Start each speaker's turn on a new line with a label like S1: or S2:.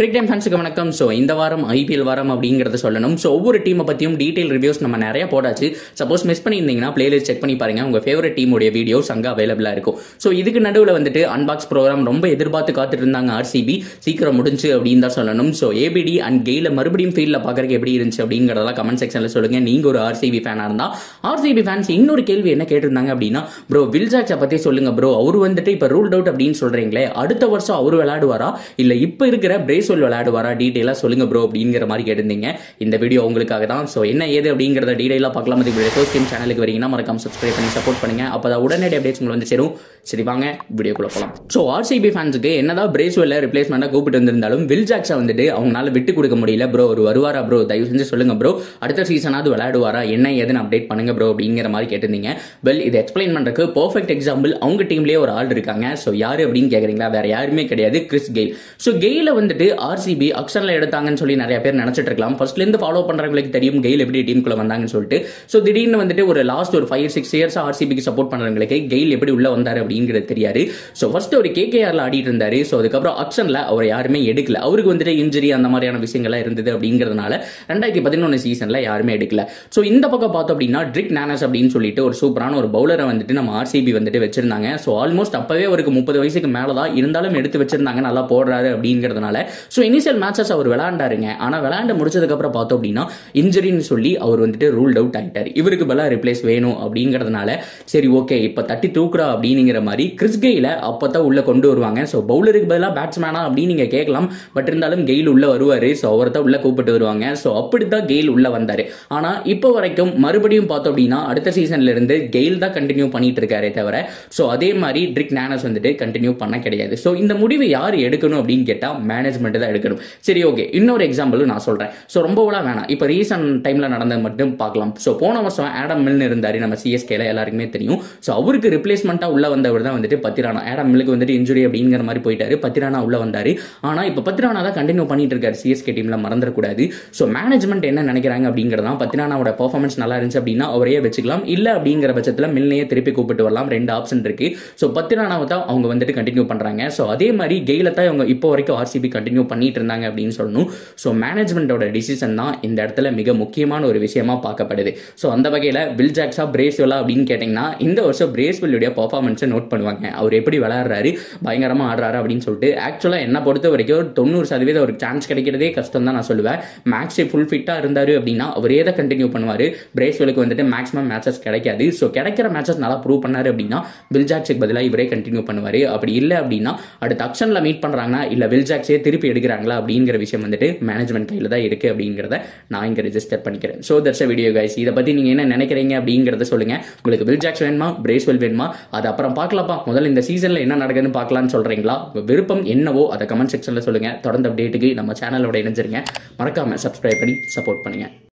S1: கிரிக் time ஃபேன்ஸுக்கு வணக்கம் so இந்த வாரம் ஐபிஎல் வாரம் அப்படிங்கிறத சொல்லணும் ஸோ ஒவ்வொரு டீமை பற்றியும் டீடைல் ரிவ்யூஸ் நம்ம நிறைய போட்டாச்சு சப்போஸ் மிஸ் பண்ணியிருந்தீங்கன்னா பிளேலிஸ்ட் செக் பண்ணி பாருங்க உங்கள் ஃபேவரட் டீமுடைய வீடியோஸ் அங்கே அவைலபிளாக இருக்கும் ஸோ இதுக்கு நடுவில் வந்துட்டு அன்பாக்ஸ் ப்ரோக்ராம் ரொம்ப எதிர்பார்த்து காத்துட்டு இருந்தாங்க ஆர்சிபி சீக்கிரம் முடிஞ்சு அப்படின்னு தான் சொல்லணும் ஸோ ஏபிடி அண்ட் கெயில மறுபடியும் ஃபீல்டில் பார்க்கறதுக்கு எப்படி இருந்துச்சு அப்படிங்கிறதெல்லாம் கமெண்ட் செக்ஷனில் சொல்லுங்க நீங்கள் ஒரு ஆர்சிபி ஃபேனாக இருந்தால் ஆர்சிபி ஃபேன்ஸ் இன்னொரு கேள்வி என்ன கேட்டிருந்தாங்க அப்படின்னா ப்ரோ வில்ஜாக்ஸை பற்றி சொல்லுங்க ப்ரோ அவர் வந்துட்டு இப்போ ரூல்ட் அவுட் அப்படின்னு சொல்கிறீங்களே அடுத்த வருஷம் அவர் விளையாடுவாரா இல்லை இப்போ இருக்கிற பிரேஸ்வெல் விளையாடுவாரா டீட்டெயிலாக சொல்லுங்க ப்ரோ அப்படிங்கிற மாதிரி கேட்டிருந்தீங்க இந்த வீடியோ உங்களுக்காக தான் ஸோ என்ன ஏது அப்படிங்கிறத டீடைலாக பார்க்கலாம் அதுக்கு ஃபர்ஸ்ட் டைம் சேனலுக்கு வரீங்கன்னா மறக்காம சப்ஸ்கிரைப் பண்ணி சப்போர்ட் பண்ணுங்க அப்போ தான் உடனடி அப்டேட்ஸ் உங்களுக்கு வந்து சேரும் சரி வாங்க வீடியோக்குள்ள போகலாம் ஸோ ஆர்சிபி ஃபேன்ஸுக்கு என்னதான் பிரேஸ்வெல்ல ரிப்ளேஸ்மெண்ட்டாக கூப்பிட்டு வந்திருந்தாலும் வில்ஜாக்ஸை வந்துட்டு அவங்களால விட்டு கொடுக்க முடியல ப்ரோ ஒரு வருவாரா ப்ரோ தயவு செஞ்சு சொல்லுங்க ப்ரோ அடுத்த சீசனாவது விளையாடுவாரா என்ன ஏதுன்னு அப்டேட் பண்ணுங்க ப்ரோ அப்படிங்கிற மாதிரி கேட்டிருந்தீங்க வெல் இது எக்ஸ்பிளைன் பண்ணுறதுக்கு பர்ஃபெக்ட் எக்ஸாம்பிள் அவங்க டீம்லேயே ஒரு ஆள் இருக்காங்க ஸோ யார் அப்படின்னு கேட்குறீங்களா வேற யாருமே கிடையாது கிறிஸ் கெயில் ஸோ கெயில வந்துட்டு ஆர்சிபி அக்ஷனில் எடுத்தாங்கன்னு சொல்லி நிறைய பேர் நினைச்சிட்டு இருக்கலாம் ஃபர்ஸ்ட்லேருந்து ஃபாலோ பண்ணுறவங்களுக்கு தெரியும் கெயில் எப்படி டீமுக்குள்ள வந்தாங்கன்னு சொல்லிட்டு ஸோ திடீர்னு வந்துட்டு ஒரு லாஸ்ட் ஒரு ஃபைவ் சிக்ஸ் இயர்ஸ் ஆர்சிபிக்கு சப்போர்ட் பண்ணுறவங்களுக்கு கெயில் எப்படி உள்ள வந்தார் அப்படிங்கிறது தெரியாது ஸோ ஃபர்ஸ்ட் ஒரு கேகேஆர்ல ஆடிட்டு இருந்தாரு ஸோ அதுக்கப்புறம் அக்ஷனில் அவர் யாருமே எடுக்கல அவருக்கு வந்துட்டு இன்ஜுரி அந்த மாதிரியான விஷயங்கள்லாம் இருந்தது அப்படிங்கிறதுனால ரெண்டாயிரத்தி பதினொன்று சீசனில் யாருமே எடுக்கல ஸோ இந்த பக்கம் பார்த்தோம் அப்படின்னா ட்ரிக் நானஸ் அப்படின்னு சொல்லிட்டு ஒரு சூப்பரான ஒரு பவுலரை வந்துட்டு நம்ம ஆர்சிபி வந்துட்டு வச்சிருந்தாங்க ஸோ ஆல்மோஸ்ட் அப்பவே அவருக்கு முப்பது வயசுக்கு மேலே தான் இருந்தாலும் எடுத்து வச்சிருந்தாங்க நல்லா போடுறாரு அப்படிங்கிறதுனால ஸோ இனிஷியல் மேட்சஸ் அவர் விளையாண்டாருங்க ஆனால் விளையாண்டு முடிச்சதுக்கப்புறம் பார்த்தோம் அப்படின்னா இன்ஜுரின்னு சொல்லி அவர் வந்துட்டு ரூல்ட் அவுட் ஆகிட்டார் இவருக்கு பதிலாக ரிப்ளேஸ் வேணும் அப்படிங்கிறதுனால சரி ஓகே இப்போ தட்டி தூக்குறா அப்படிங்கிற மாதிரி கிறிஸ் கெயில அப்போ தான் உள்ளே கொண்டு வருவாங்க ஸோ பவுலருக்கு பதிலாக பேட்ஸ்மேனா அப்படின்னு நீங்கள் கேட்கலாம் பட் இருந்தாலும் கெயில் உள்ளே வருவார் ஸோ அவரை தான் உள்ளே கூப்பிட்டு வருவாங்க ஸோ அப்படி தான் கெயில் உள்ளே வந்தார் ஆனால் இப்போ வரைக்கும் மறுபடியும் பார்த்தோம் அப்படின்னா அடுத்த சீசன்ல இருந்து கெயில் தான் கண்டினியூ பண்ணிட்டு இருக்காரே தவிர ஸோ அதே மாதிரி ட்ரிக் நானஸ் வந்துட்டு கண்டினியூ பண்ண கிடையாது ஸோ இந்த முடிவை யார் எடுக்கணும் அப்படின்னு கேட்டால் மேனேஜ்மெண்ட் தான் எடுக்கணும் சரி ஓகே இன்னொரு எக்ஸாம்பிளும் நான் சொல்கிறேன் ஸோ ரொம்பலாம் வேணாம் இப்போ ரீசன்ட் டைமில் நடந்தது மட்டும் பார்க்கலாம் ஸோ போன வருஷம் ஆடம் மில்னு இருந்தார் நம்ம சிஎஸ்கேல எல்லாருக்குமே தெரியும் ஸோ அவருக்கு ரிப்ளேஸ்மெண்ட்டாக உள்ள வந்தவர் தான் வந்துட்டு பத்திரானா ஆடம் மில்லுக்கு வந்துட்டு இன்ஜுரி அப்படிங்கிற மாதிரி போயிட்டாரு பத்திரானா உள்ள வந்தார் ஆனால் இப்போ பத்திரானா தான் கண்டினியூ பண்ணிட்டு இருக்காரு சிஎஸ்கே டீமில் மறந்துடக்கூடாது ஸோ மேனேஜ்மெண்ட் என்ன நினைக்கிறாங்க அப்படிங்கிறதான் பத்திரானாவோட பர்ஃபார்மன்ஸ் நல்லா இருந்துச்சு அப்படின்னா அவரையே வச்சுக்கலாம் இல்லை அப்படிங்கிற பட்சத்தில் மில்னையே திருப்பி கூப்பிட்டு வரலாம் ரெண்டு ஆப்ஷன் இருக்கு ஸோ பத்திரானாவை தான் அவங்க வந்துட்டு கண்டினியூ பண்ணுறாங்க ஸோ அதே மாதிரி கெயில தான் இவங்க இப்போ வரைக்கும் ஆர்சிபி கண்டினியூ பண்ணிட்டு இருந்தாங்க அப்படின்னு சொல்லணும் ஸோ மேனேஜ்மெண்ட்டோட டிசிஷன் தான் இந்த இடத்துல மிக முக்கியமான ஒரு விஷயமா பார்க்கப்படுது ஸோ அந்த வகையில் பில் ஜாக்ஸா பிரேஸ்வெல்லா அப்படின்னு கேட்டிங்கன்னா இந்த வருஷம் பிரேஸ்வெல்லுடைய பர்ஃபார்மன்ஸை நோட் பண்ணுவாங்க அவர் எப்படி விளையாடுறாரு பயங்கரமாக ஆடுறாரு அப்படின்னு சொல்லிட்டு ஆக்சுவலாக என்ன பொறுத்த வரைக்கும் ஒரு தொண்ணூறு சதவீதம் ஒரு சான்ஸ் கிடைக்கிறதே கஷ்டம் தான் நான் சொல்லுவேன் மேக்ஸே ஃபுல் ஃபிட்டாக இருந்தார் அப்படின்னா அவரே தான் கண்டினியூ பண்ணுவார் பிரேஸ்வெலுக்கு வந்துட்டு மேக்ஸிமம் மேட்சஸ் கிடைக்காது ஸோ கிடைக்கிற மேட்சஸ் நல்லா ப்ரூவ் பண்ணாரு அப்படின்னா வில்ஜாக்ஸுக்கு பதிலாக இவரே கண்டினியூ பண்ணுவார் அப்படி இல்லை அப்படின்னா அடுத்த அக்ஷனில் மீட் பண்ணுறாங்கன்னா இல்லை வில்ஜாக்ஸே திருப்பி எடுக்கிறாங்களா அப்படிங்கிற விஷயம் வந்துட்டு மேனேஜ்மெண்ட் கையில் தான் இருக்குது அப்படிங்கிறத நான் இங்கே ரெஜிஸ்டர் பண்ணிக்கிறேன் ஸோ தட்ஸ் வீடியோ கைஸ் இதை பற்றி நீங்கள் என்ன நினைக்கிறீங்க அப்படிங்கிறத சொல்லுங்கள் உங்களுக்கு வில்ஜாக்ஸ் வேணுமா பிரேஸ்வெல் வேணுமா அது அப்புறம் பார்க்கலாம்ப்பா முதல்ல இந்த சீசனில் என்ன நடக்குதுன்னு பார்க்கலாம்னு சொல்கிறீங்களா உங்கள் விருப்பம் என்னவோ அதை கமெண்ட் செக்ஷனில் சொல்லுங்கள் தொடர்ந்து அப்டேட்டுக்கு நம்ம சேனலோட இணைஞ்சிருங்க மறக்காமல் சப்ஸ்கிரைப் பண்ணி சப்போர்ட் பண்ணுங்கள்